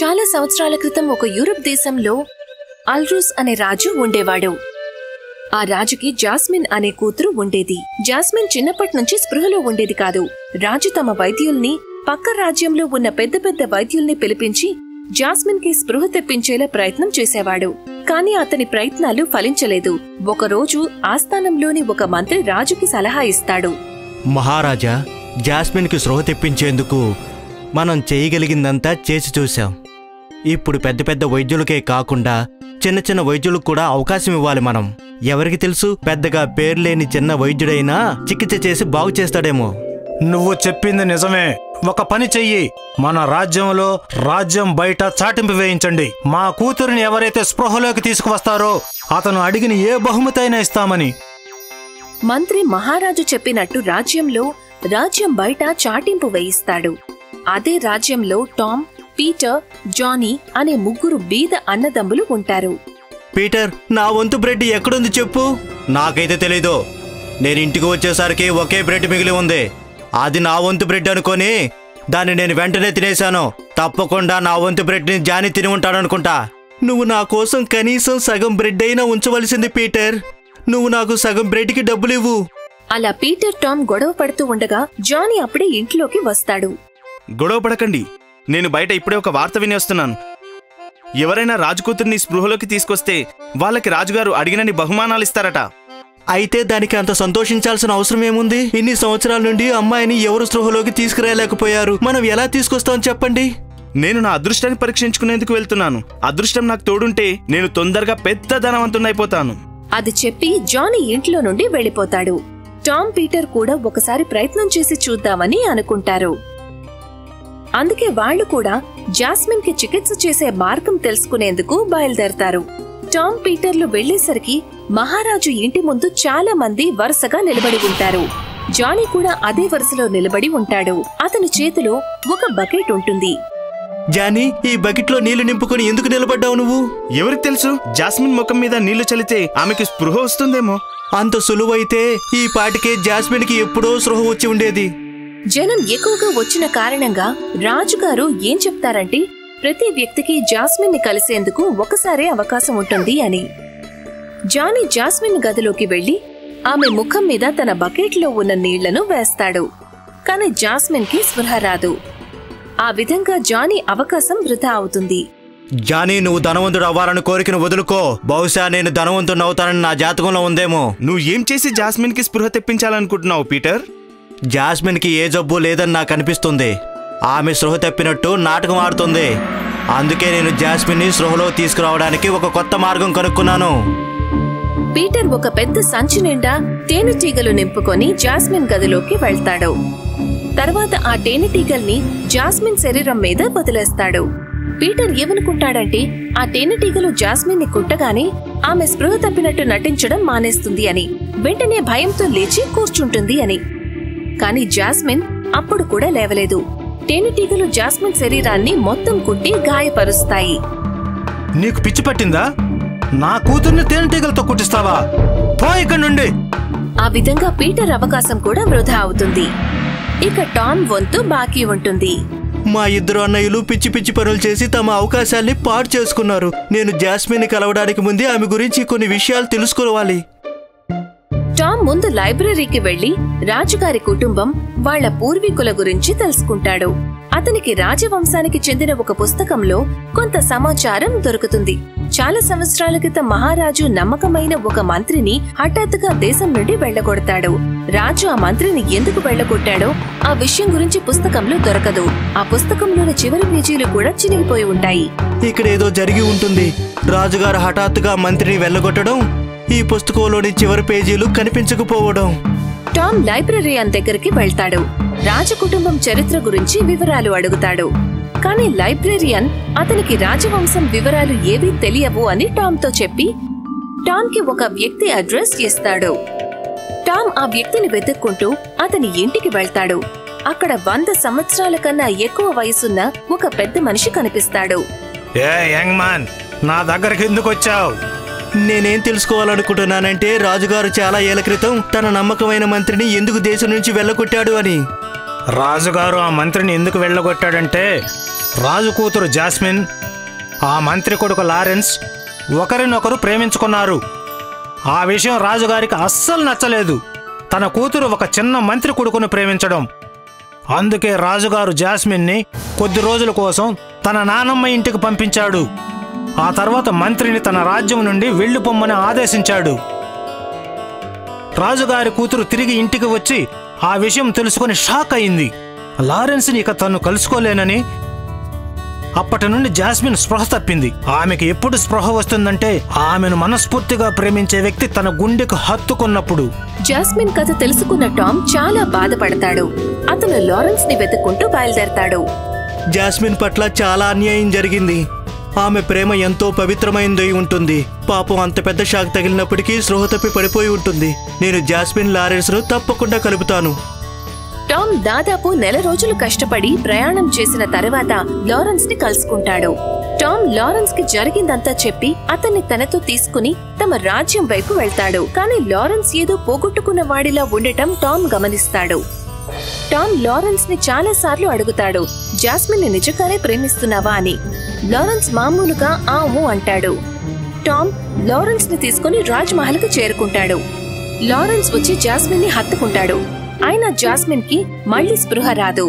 చాలా సంవత్సరాల క్రితం ఒక యూరప్ దేశంలో అల్రూస్ అనే రాజు ఉండేవాడు ఆ రాజుకి జాస్మిన్ అనే కూతురు ఉండేది జాస్మిన్ చిన్నప్పటి నుంచి స్పృహలో ఉండేది కాదు రాజు తమ వైద్యుల్ని పక్క రాజ్యంలో ఉన్న పెద్ద పెద్ద వైద్యుల్ని పిలిపించి జాస్మిన్ కి స్పృహ తెప్పించేలా ప్రయత్నం చేసేవాడు కానీ అతని ప్రయత్నాలు ఫలించలేదు ఒకరోజు ఆస్థానంలోని ఒక మంత్రి రాజుకి సలహా ఇస్తాడు మహారాజా జాస్మిన్కి స్పృహ తెప్పించేందుకు మనం చేయగలిగిందంతా చేసి చూశాం ఇప్పుడు పెద్ద పెద్ద వైద్యులకే కాకుండా చిన్న చిన్న వైద్యులకు కూడా అవకాశం ఇవ్వాలి మనం ఎవరికి తెలుసు పెద్దగా పేరు లేని చిన్న వైద్యుడైనా చికిత్స చేసి బాగు చేస్తాడేమో నువ్వు చెప్పింది నిజమే ఒక పని చెయ్యి మన రాజ్యంలో రాజ్యం బయట చాటింపు వేయించండి మా కూతురిని ఎవరైతే స్పృహలోకి తీసుకువస్తారో అతను అడిగిన ఏ బహుమతి అయినా ఇస్తామని మంత్రి మహారాజు చెప్పినట్టు రాజ్యంలో రాజ్యం బయట చాటింపు వేయిస్తాడు అదే రాజ్యంలో టామ్ పీటర్ జానీ అనే ముగ్గురు బీద అన్నదమ్ములు ఉంటారు పీటర్ నా వంతు బ్రెడ్ ఎక్కడుంది చెప్పు నాకైతే తెలీదు నేను ఇంటికి వచ్చేసరికి ఒకే బ్రెడ్ మిగిలి ఉంది అది నా వంతు బ్రెడ్ అనుకొని దాన్ని నేను వెంటనే తినేశాను తప్పకుండా నా వంతు బ్రెడ్ని జాని తిని ఉంటాడనుకుంటా నువ్వు నా కోసం కనీసం సగం బ్రెడ్ అయినా ఉంచవలసింది పీటర్ నువ్వు నాకు సగం బ్రెడ్కి డబ్బులు ఇవ్వు అలా పీటర్ టామ్ గొడవ పడుతూ ఉండగా జానీ అప్పుడే ఇంట్లోకి వస్తాడు గొడవ పడకండి నేను బయట ఇప్పుడే ఒక వార్త విని వస్తున్నాను ఎవరైనా రాజకూతుర్ని స్పృహలోకి తీసుకొస్తే వాళ్ళకి రాజుగారు అడిగినన్ని బహుమానాలు ఇస్తారట అయితే దానికి అంత సంతోషించాల్సిన అవసరం ఏముంది ఇన్ని సంవత్సరాల నుండి అమ్మాయిని ఎవరు స్పృహలోకి తీసుకురాలేకపోయారు మనం ఎలా తీసుకొస్తాం చెప్పండి నేను నా అదృష్టాన్ని పరీక్షించుకునేందుకు వెళ్తున్నాను అదృష్టం నాకు తోడుంటే నేను తొందరగా పెద్ద ధనవంతున్నైపోతాను అది చెప్పి జానీ ఇంట్లో నుండి వెళ్ళిపోతాడు టామ్ పీటర్ కూడా ఒకసారి ప్రయత్నం చేసి చూద్దామని అనుకుంటారు అందుకే వాళ్ళు కూడా జాస్మిన్ కి చికిత్స చేసే మార్గం తెలుసుకునేందుకు బయలుదేరతారు టామ్ పీటర్లు వెళ్లేసరికి మహారాజు ఇంటి ముందు చాలా మంది వరుసగా నిలబడి ఉంటారు జానీ కూడా అదే వరుసలో నిలబడి ఉంటాడు అతని చేతిలో ఒక బకెట్ ఉంటుంది జానీ ఈ బకెట్లో నీళ్లు నింపుకొని ఎందుకు నిలబడ్డావు నువ్వు ఎవరికి తెలుసు జాస్మిన్ ముఖం మీద నీళ్లు చల్లితే ఆమెకి స్పృహ వస్తుందేమో అంత సులువైతే ఈ పాటికే జాస్మిన్కి ఎప్పుడో సృహ వచ్చి ఉండేది జనం ఎక్కువగా వచ్చిన కారణంగా రాజుగారు ఏం చెప్తారంటే ప్రతి వ్యక్తికి జాస్మిన్ ని కలిసేందుకు ఒకసారే అవకాశం ఉంటుంది అని జానీ జాస్మిన్ గదిలోకి వెళ్లి ఆమె ముఖం మీద తన బకెట్లో ఉన్న నీళ్లను వేస్తాడు కాని జాస్మిన్ కి స్పృహ రాదు ఆ విధంగా జానీ అవకాశం వృధా అవుతుంది జానీ నువ్వు ధనవంతుడు అవ్వాలని కోరికను వదులుకో బహుశా నేను ధనవంతుడు అవుతానని నా జాతకంలో ఉందేమో నువ్వు ఏం చేసి జాస్మిన్ కి స్పృహ తెప్పించాలనుకుంటున్నావు పీటర్ జాస్మిన్కి ఏ జబ్బు లేదని నాకు అనిపిస్తుంది ఆమె సృహ తప్పినట్టు నాటకం ఆడుతుంది అందుకే నేను జాస్మిన్ని సృహలో తీసుకురావడానికి ఒక కొత్త మార్గం కనుక్కున్నాను పీటర్ ఒక పెద్ద సంచి నిండా తేనెటీగలు నింపుకొని జాస్మిన్ గదిలోకి వెళ్తాడు తర్వాత ఆ తేనెటీగల్ని జాస్మిన్ శరీరం మీద వదిలేస్తాడు పీటర్ ఏమనుకుంటాడంటే ఆ తేనెటీగలు జాస్మిన్ ని కుట్టగానే ఆమె స్పృహ తప్పినట్టు నటించడం మానేస్తుంది అని వెంటనే భయంతో లేచి కూర్చుంటుంది అని కాని జాస్మిన్ అప్పుడు కూడా లేవలేదు తేనెటీగలు జాస్మిన్ శరీరాన్ని మొత్తం కుట్టి గాయపరుస్తాయి నీకు పిచ్చి పట్టిందా నా కూతుర్ని తేనెటీగలతో కుట్టిస్తావా పో ఇక్కడి నుండి ఆ విధంగా పీటర్ అవకాశం కూడా వృధా అవుతుంది ఇక టామ్ వంతు బాకీ ఉంటుంది మా ఇద్దరు అన్నయ్యలు పిచ్చి పిచ్చి పనులు చేసి తమ అవకాశాల్ని పాడు చేసుకున్నారు నేను జాస్మిన్ని కలవడానికి ముందే ఆమె గురించి కొన్ని విషయాలు తెలుసుకోవాలి టామ్ ముందు లైబ్రరీకి వెళ్లి రాజుగారి కుటుంబం వాళ్ళ పూర్వీకుల గురించి తెలుసుకుంటాడు అతనికి రాజవంశానికి చెందిన ఒక పుస్తకంలో కొంత సమాచారం దొరుకుతుంది చాలా సంవత్సరాల క్రితం మహారాజు నమ్మకమైన ఒక మంత్రిని హఠాత్తుగా దేశం నుండి వెళ్లగొడతాడు రాజు ఆ మంత్రిని ఎందుకు వెళ్లగొట్టాడో ఆ విషయం గురించి పుస్తకంలో దొరకదు ఆ పుస్తకంలోని చివరి పేజీలు కూడా చినిగిపోయి ఉంటాయి ఇక్కడ ఏదో జరిగి ఉంటుంది రాజుగారు హఠాత్తుగా మంత్రిని వెళ్ళగొట్టడం ఈ పుస్తకంలోని చివరి పేజీలు కనిపించకపోవడం టామ్ లైబ్రరీయన్ దగ్గరికి వెళ్తాడు రాజకుటుంబం చరిత్ర గురించి వివరాలు అడుగుతాడు కానీ లైబ్రేరియన్ అతనికి రాజవంశం వివరాలు ఏవీ తెలియవు అని టామ్తో చెప్పి టామ్కి ఒక వ్యక్తి అడ్రస్ ఇస్తాడు టామ్ ఆ వ్యక్తిని వెతుక్కుంటూ అతని ఇంటికి వెళ్తాడు అక్కడ వంద సంవత్సరాల కన్నా ఎక్కువ వయసున్న ఒక పెద్ద మనిషి కనిపిస్తాడు ఏ యంగ్ మ్యాన్ నా దగ్గరికి ఎందుకు వచ్చావు నేనేం తెలుసుకోవాలనుకుంటున్నానంటే రాజుగారు చాలా ఏళ్ల క్రితం తన నమ్మకమైన మంత్రిని ఎందుకు దేశం నుంచి వెళ్ళగొట్టాడు అని రాజుగారు ఆ మంత్రిని ఎందుకు వెళ్ళగొట్టాడంటే రాజు కూతురు జాస్మిన్ ఆ మంత్రి కొడుకు లారెన్స్ ఒకరినొకరు ప్రేమించుకున్నారు ఆ విషయం రాజుగారికి అస్సలు నచ్చలేదు తన కూతురు ఒక చిన్న మంత్రి కొడుకును ప్రేమించడం అందుకే రాజుగారు జాస్మిన్ని కొద్ది రోజుల కోసం తన నానమ్మ ఇంటికి పంపించాడు ఆ తర్వాత మంత్రిని తన రాజ్యం నుండి వెళ్ళిపోమ్మని ఆదేశించాడు రాజుగారి కూతురు తిరిగి ఇంటికి వచ్చి ఆ విషయం తెలుసుకొని షాక్ అయింది లారెన్స్ని ఇక తను కలుసుకోలేనని అప్పటి నుండి జాస్మిన్ స్పృహ తప్పింది ఆమెకి ఎప్పుడు స్పృహ వస్తుందంటే ఆమెను మనస్ఫూర్తిగా ప్రేమించే వ్యక్తి తన గుండెకు హత్తుకున్నప్పుడు జాస్మిన్ కథ తెలుసుకున్న టామ్ చాలా బాధపడతాడు అతను లారెన్స్ ని వెతుక్కుంటూ బయలుదేరతాడు జాస్మిన్ పట్ల చాలా అన్యాయం జరిగింది ఆమె ప్రేమ ఎంతో పవిత్రమైందై ఉంటుంది పాపం అంత పెద్ద షాక్ తగిలినప్పటికీ స్పృహ తప్పి పడిపోయి ఉంటుంది నేను జాస్మిన్ లారెన్స్ ను తప్పకుండా కలుపుతాను టామ్ దాదాపు నెల రోజులు కష్టపడి ప్రయాణం చేసిన తర్వాత లారెన్స్ ని కలుసుకుంటాడు టామ్ లారెన్స్ కి జరిగిందంతా చెప్పి అతన్ని తనతో తీసుకుని తమ రాజ్యం వైపు వెళ్తాడు కానీ లారెన్స్ ఏదో పోగొట్టుకున్న వాడిలా ఉండటం టామ్ గమనిస్తాడు టామ్ లారెన్స్ ని చాలా సార్లు అడుగుతాడు జాస్మిన్ ని నిజంగానే ప్రేమిస్తున్నావా అని లారెన్స్ మామూలుగా ఆ ఊ అంటాడు టామ్ లారెన్స్ ని తీసుకుని రాజ్ మహల్ కు చేరుకుంటాడు లారెన్స్ వచ్చి జాస్మిన్ ని హత్తుకుంటాడు అయినా జాస్మిన్ కి మళ్లీ స్పృహ రాదు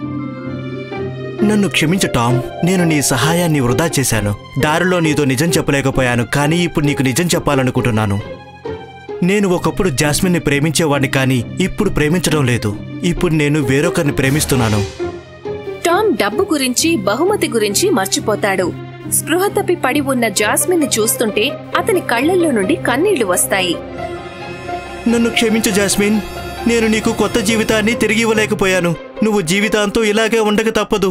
నన్ను క్షమించు టామ్ నేను నీ సహాయాన్ని వృధా చేశాను దారిలో నీతో నిజం చెప్పలేకపోయాను కానీ ఇప్పుడు నీకు నిజం చెప్పాలనుకుంటున్నాను నేను ఒకప్పుడు జాస్మిన్ని ప్రేమించేవాడిని కానీ ఇప్పుడు ప్రేమించడం లేదు ఇప్పుడు నేను వేరొకరిని ప్రేమిస్తున్నాను టామ్ డబ్బు గురించి బహుమతి గురించి మర్చిపోతాడు స్పృహ తప్పి పడి ఉన్న జాస్మిన్ ని చూస్తుంటే అతని కళ్ళల్లో నుండి కన్నీళ్లు వస్తాయి నన్ను క్షమించు జాస్మిన్ నేను నీకు కొత్త జీవితాన్ని తిరిగి ఇవ్వలేకపోయాను నువ్వు జీవితాంతం ఇలాగే ఉండక తప్పదు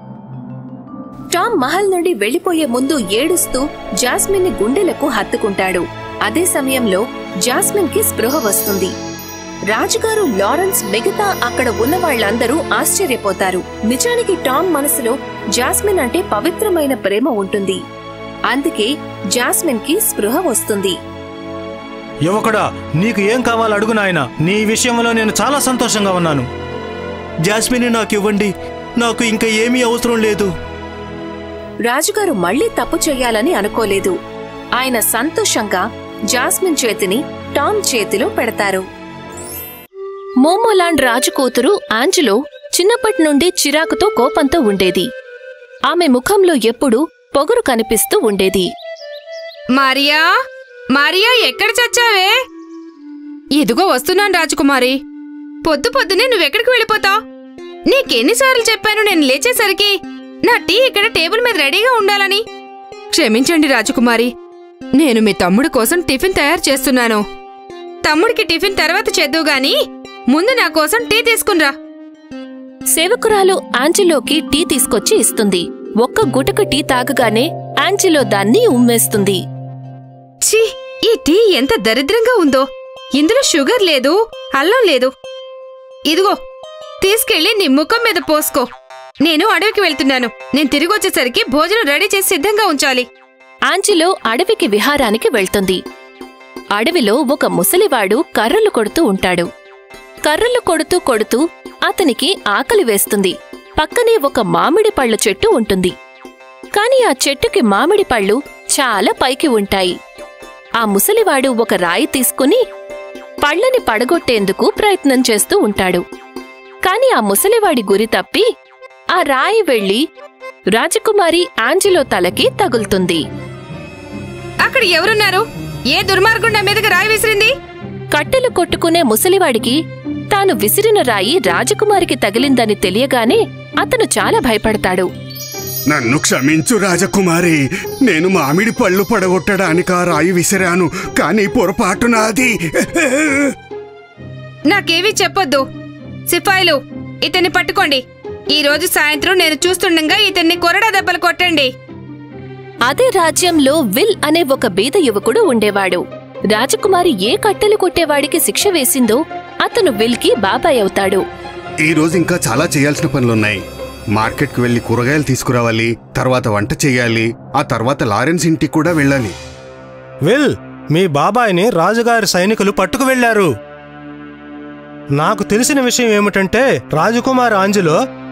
టామ్ మహల్ నుండి వెళ్లిపోయే ముందు ఏడుస్తూ జాస్మిన్ ని గుండెలకు హత్తుకుంటాడు అదే సమయంలో జాస్మిన్ కి స్పృహ వస్తుంది రాజుగారు లారెన్స్ మిగతా అక్కడ ఉన్న వాళ్ళందరూ ఆశ్చర్యపోతారు నిజానికి టామ్ మనసులో జాస్మిన్ అంటే పవిత్రమైన ప్రేమ ఉంటుంది అందుకే జాస్మిన్ కి స్పృహ వస్తుంది యువకుడా నీకు ఏం కావాలో అడుగు నాయన నీ విషయంలో నేను చాలా సంతోషంగా ఉన్నాను జాస్మిన్ నాకు ఇవ్వండి నాకు ఇంకా ఏమీ అవసరం లేదు రాజుగారు మళ్లీ తప్పు చెయ్యాలని అనుకోలేదు ఆయన సంతోషంగా జాస్మిన్ చేతిని టామ్ చేతిలో పెడతారు మోమోలాండ్ రాజు కూతురు ఆంజలో చిన్నప్పటి నుండి చిరాకుతో కోపంతో ఉండేది ఆమె ముఖంలో ఎప్పుడూ పొగరు కనిపిస్తూ ఉండేది మారియా మారియా ఎక్కడ చచ్చావే ఇదిగో వస్తున్నాను రాజకుమారి పొద్దు పొద్దునే నువ్వెక్కడికి వెళ్ళిపోతావు నీకెన్నిసార్లు చెప్పాను నేను లేచేసరికి నా టీ ఇక్కడ టేబుల్ మీద రెడీగా ఉండాలని క్షమించండి రాజకుమారి నేను మీ తమ్ముడు కోసం టిఫిన్ తయారు చేస్తున్నాను తమ్ముడికి టిఫిన్ తర్వాత చేద్దువు గాని ముందు నా కోసం టీ తీసుకునిరా సేవకురాలు ఆంజిలోకి టీ తీసుకొచ్చి ఇస్తుంది ఒక్క గుటక టీ తాగగానే ఆంజిలో దాన్ని ఉమ్మేస్తుంది ఛీ ఈ టీ ఎంత దరిద్రంగా ఉందో ఇందులో షుగర్ లేదు అల్లం లేదు ఇదిగో తీసుకెళ్లి నీ ముఖం మీద పోసుకో నేను అడవికి వెళ్తున్నాను నేను తిరిగి వచ్చేసరికి భోజనం రెడీ చేసి సిద్ధంగా ఉంచాలి ఆంజిలో అడవికి విహారానికి వెళ్తుంది అడవిలో ఒక ముసలివాడు కర్రలు కొడుతూ ఉంటాడు కర్రలు కొడుతూ కొడుతూ అతనికి ఆకలి వేస్తుంది పక్కనే ఒక మామిడి పళ్ళ చెట్టు ఉంటుంది కాని ఆ చెట్టుకి మామిడి పళ్ళు చాలా పైకి ఉంటాయి ఆ ముసలివాడు ఒక రాయి తీసుకుని పళ్ళని పడగొట్టేందుకు ప్రయత్నం చేస్తూ ఉంటాడు కాని ఆ ముసలివాడి గురి తప్పి ఆ రాయి వెళ్లి రాజకుమారి ఆంజిలో తలకి తగులుతుంది అక్కడ ఎవరున్నారు ఏ దుర్మార్గుండా మీదకి రాయి విసిరింది కట్టెలు కొట్టుకునే ముసలివాడికి తాను విసిరిన రాయి రాజకుమారికి తగిలిందని తెలియగానే అతను చాలా భయపడతాడు నన్ను క్షమించు రాజకుమారి నేను మామిడి పళ్ళు పడగొట్టడానికి ఆ రాయి విసిరాను కానీ పొరపాటు నాది నాకేవీ చెప్పొద్దు సిపాయిలు ఇతన్ని పట్టుకోండి ఈ రోజు సాయంత్రం నేను చూస్తుండగా ఇతన్ని కొరడా దెబ్బలు కొట్టండి అదే రాజ్యంలో విల్ అనే ఒక బీద యువకుడు ఉండేవాడు రాజకుమారి ఏ కట్టెలు కొట్టేవాడికి శిక్ష వేసిందో అతను విల్కి బాబాయ్ అవుతాడు ఈ రోజు ఇంకా చాలా చేయాల్సిన పనులున్నాయి మార్కెట్కి వెళ్ళి కూరగాయలు తీసుకురావాలి తర్వాత వంట చేయాలి ఆ తర్వాత లారెన్స్ ఇంటికి కూడా వెళ్ళాలి విల్ మీ బాబాయిని రాజుగారి సైనికులు పట్టుకు వెళ్లారు నాకు తెలిసిన విషయం ఏమిటంటే రాజకుమార్ ఆంజులో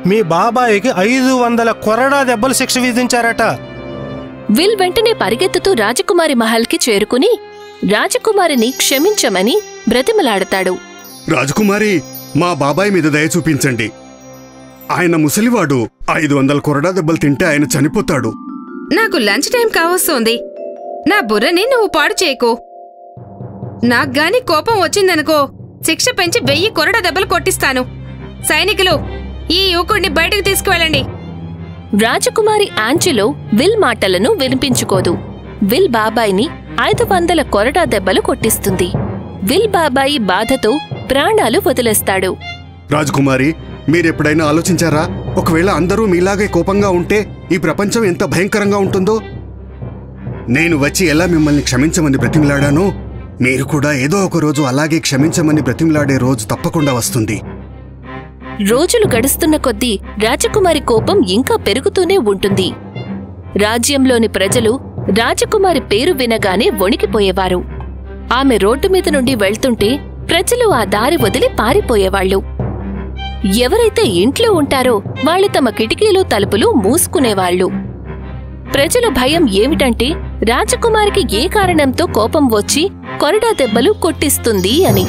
మీ బాబాయికి ఐదు వందల కొరడా దెబ్బలు శిక్ష విధించారట విల్ వెంటనే పరిగెత్తుతూ రాజకుమారి మహల్కి చేరుకుని రాజకుమారిని క్షమించమని బ్రతిమలాడతాడు రాజకుమారి మా బాబాయ్ మీద దయ చూపించండి ఆయన ముసలివాడు ఐదు వందల కొరడా దెబ్బలు తింటే ఆయన చనిపోతాడు నాకు లంచ్ టైం కావస్తోంది నా బుర్రని నువ్వు పాడు చేయకు నాకు గాని కోపం వచ్చిందనుకో శిక్ష పెంచి వెయ్యి కొరడ దెబ్బలు కొట్టిస్తాను సైనికులు ఈ యువకుడిని బయటకు తీసుకువెళ్ళండి రాజకుమారి ఆంచెలో విల్ మాటలను వినిపించుకోదు విల్ బాబాయిని ఐదు వందల కొరడా దెబ్బలు కొట్టిస్తుంది విల్ బాబాయి బాధతో ప్రాణాలు వదిలేస్తాడు రాజకుమారి మీరెప్పుడైనా ఆలోచించారా ఒకవేళ అందరూ మీలాగే కోపంగా ఉంటే ఈ ప్రపంచం ఎంత భయంకరంగా ఉంటుందో నేను వచ్చి ఎలా మిమ్మల్ని క్షమించమని బ్రతిమిలాడానో మీరు కూడా ఏదో ఒక రోజు అలాగే క్షమించమని బ్రతిమిలాడే రోజు తప్పకుండా వస్తుంది రోజులు గడుస్తున్న కొద్దీ రాజకుమారి కోపం ఇంకా పెరుగుతూనే ఉంటుంది రాజ్యంలోని ప్రజలు రాజకుమారి పేరు వినగానే వణికిపోయేవారు ఆమె రోడ్డు మీద నుండి వెళ్తుంటే ప్రజలు ఆ దారి వదిలి పారిపోయేవాళ్ళు ఎవరైతే ఇంట్లో ఉంటారో వాళ్ళు తమ కిటికీలు తలుపులు మూసుకునేవాళ్ళు ప్రజల భయం ఏమిటంటే రాజకుమారికి ఏ కారణంతో కోపం వచ్చి కొరడా దెబ్బలు కొట్టిస్తుంది అని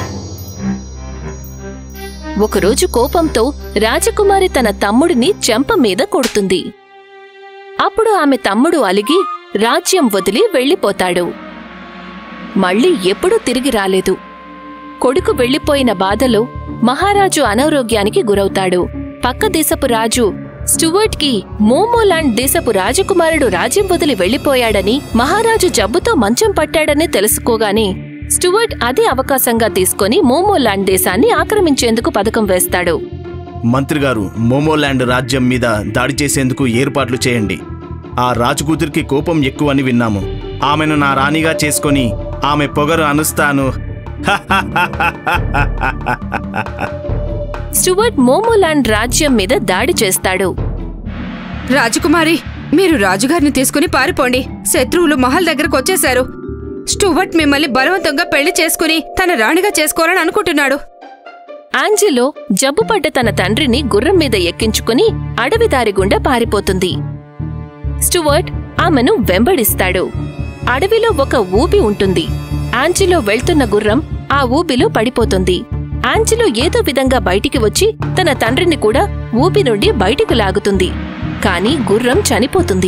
ఒకరోజు కోపంతో రాజకుమారి తన తమ్ముడిని చెంప మీద కొడుతుంది అప్పుడు ఆమె తమ్ముడు అలిగి రాజ్యం వదిలి వెళ్ళిపోతాడు మళ్ళీ ఎప్పుడూ తిరిగి రాలేదు కొడుకు వెళ్ళిపోయిన బాధలో మహారాజు అనారోగ్యానికి గురవుతాడు పక్క దేశపు రాజు స్టువర్ట్ కి మోమోలాండ్ దేశపు రాజకుమారుడు రాజ్యం వదిలి వెళ్లిపోయాడని మహారాజు జబ్బుతో మంచం పట్టాడని తెలుసుకోగానే స్టువర్ట్ అదే అవకాశంగా తీసుకొని మోమోలాండ్ దేశాన్ని ఆక్రమించేందుకు పథకం వేస్తాడు మంత్రి గారు మోమోల్యాండ్ రాజ్యం మీద దాడి చేసేందుకు ఏర్పాట్లు చేయండి ఆ రాజకూతురికి కోపం ఎక్కువని విన్నాము ఆమెను నా రాణిగా చేసుకొని ఆమె పొగరు అనుస్తాను స్టువర్ట్ మోమోలాండ్ రాజ్యం మీద దాడి చేస్తాడు రాజకుమారి మీరు రాజుగారిని తీసుకుని పారిపోండి శత్రువులు మహల్ దగ్గరకు వచ్చేశారు స్టూవర్ట్ మిమ్మల్ని బలవంతంగా పెళ్లి చేసుకుని తన రాణిగా చేసుకోవాలని అనుకుంటున్నాడు ఆంజెలో జబ్బుపడ్డ తన తండ్రిని గుర్రం మీద ఎక్కించుకుని అడవి దారి గుండా పారిపోతుంది స్టువర్ట్ ఆమెను వెంబడిస్తాడు అడవిలో ఒక ఊబి ఉంటుంది ఆంజిలో వెళ్తున్న గుర్రం ఆ ఊబిలో పడిపోతుంది ఆంజిలో ఏదో విధంగా బయటికి వచ్చి తన తండ్రిని కూడా ఊబి నుండి బయటికి లాగుతుంది కాని గుర్రం చనిపోతుంది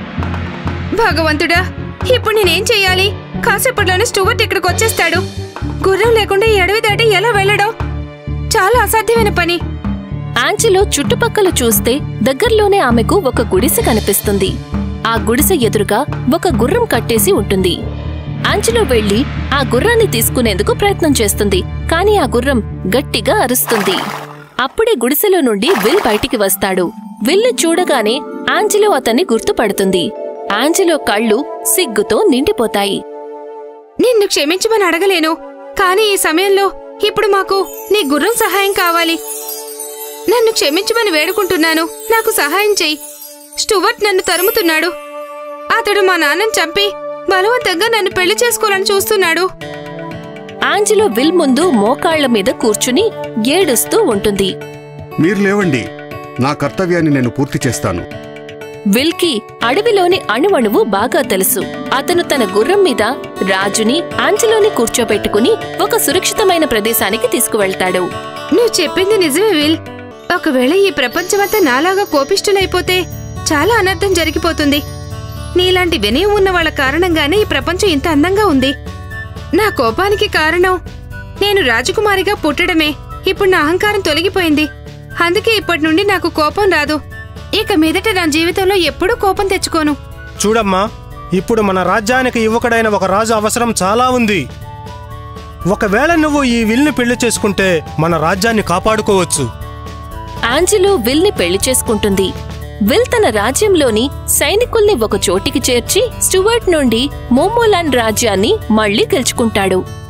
భగవంతుడా ఇప్పుడు నేనేం చెయ్యాలి కాసేపట్లోనే స్టూవర్ట్ ఇక్కడికి వచ్చేస్తాడు గుర్రం లేకుండా ఈ అడవి దాటి ఎలా వెళ్ళడం చాలా అసాధ్యమైన పని ఆంజిలో చుట్టుపక్కల చూస్తే దగ్గర్లోనే ఆమెకు ఒక గుడిసె కనిపిస్తుంది ఆ గుడిసె ఎదురుగా ఒక గుర్రం కట్టేసి ఉంటుంది ఆంజిలో వెళ్లి ఆ గుర్రాన్ని తీసుకునేందుకు ప్రయత్నం చేస్తుంది కాని ఆ గుర్రం గట్టిగా అరుస్తుంది అప్పుడే గుడిసెలో నుండి విల్ బయటికి వస్తాడు విల్ని చూడగానే ఆంజిలో అతన్ని గుర్తుపడుతుంది ఆంజిలో కళ్ళు సిగ్గుతో నిండిపోతాయి నిన్ను క్షమించమని అడగలేను కానీ ఈ సమయంలో ఇప్పుడు మాకు నీ గుర్రం సహాయం కావాలి నన్ను క్షమించమని వేడుకుంటున్నాను నాకు సహాయం చెయ్యి స్టువర్ట్ నన్ను తరుముతున్నాడు అతడు మా నాన్నని చంపి బలవంతంగా నన్ను పెళ్లి చేసుకోవాలని చూస్తున్నాడు ఆంజిలో విల్ ముందు మోకాళ్ల మీద కూర్చుని ఏడుస్తూ ఉంటుంది మీరు లేవండి నా కర్తవ్యాన్ని నేను పూర్తి చేస్తాను విల్కి అడవిలోని అణువణువు బాగా తెలుసు అతను తన గుర్రం మీద రాజుని ఆంజలోని కూర్చోబెట్టుకుని ఒక సురక్షితమైన ప్రదేశానికి తీసుకువెళ్తాడు నువ్వు చెప్పింది నిజమే విల్ ఒకవేళ ఈ ప్రపంచమంతా నాలాగా కోపిష్ఠులైపోతే చాలా అనర్థం జరిగిపోతుంది నీలాంటి వినయం ఉన్న వాళ్ళ కారణంగానే ఈ ప్రపంచం ఇంత అందంగా ఉంది నా కోపానికి కారణం నేను రాజకుమారిగా పుట్టడమే ఇప్పుడు నా అహంకారం తొలగిపోయింది అందుకే ఇప్పటి నుండి నాకు కోపం రాదు ఇక మీదట నా జీవితంలో ఎప్పుడూ కోపం తెచ్చుకోను చూడమ్మా ఇప్పుడు మన రాజ్యానికి యువకుడైన ఒక రాజు అవసరం చాలా ఉంది ఒకవేళ నువ్వు ఈ విల్ని పెళ్లి చేసుకుంటే మన రాజ్యాన్ని కాపాడుకోవచ్చు ఆంజలో విల్ని పెళ్లి చేసుకుంటుంది విల్ తన రాజ్యంలోని సైనికుల్ని ఒక చోటికి చేర్చి స్టువర్ట్ నుండి మోమోలాండ్ రాజ్యాన్ని మళ్లీ గెలుచుకుంటాడు